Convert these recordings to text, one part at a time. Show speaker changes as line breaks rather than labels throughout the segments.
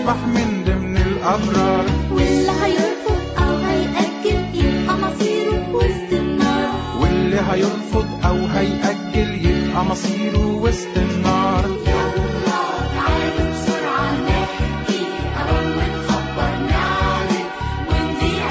أصبح من ضمن الأبرار
واللي هيرفض أو هيأجل يبقى مصيره وسط النار
واللي هيرفض أو هيأجل يبقى مصيره وسط النار
يلا تعالوا بسرعة نحكي أو نخبر نعلن ونذيع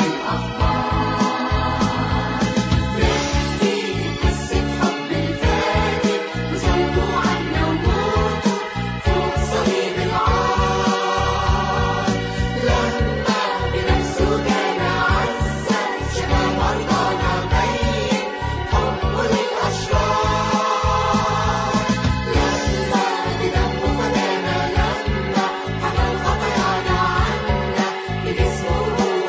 الأخبار نحكي قصة حب الفاتن وصلبوا عنا وموتوا فوق صليب العار لما بنفسه كان عزة شفى مرضانا بين حبه للأشرار لما بدمه فدانا لما حمل خطايانا عنا بجسمه هو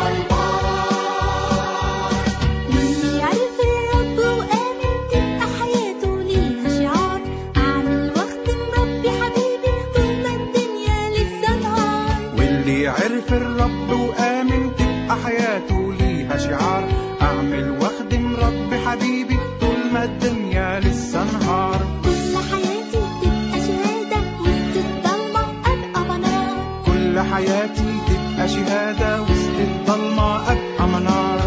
البار واللي عرف الرب وآمن تبقى حياته ليها شعار أعمل واختم ربي حبيبي طول ما الدنيا لسه نهار
واللي عرف الرب وآمن تبقى حياته ليها شعار أعمل واخدم رب حبيبي طول ما الدنيا لسه نهار
كل حياتي تبقى شهادة وسط الضلمة أبقى منار
كل حياتي تبقى شهادة وسط الضلمة أبقى منار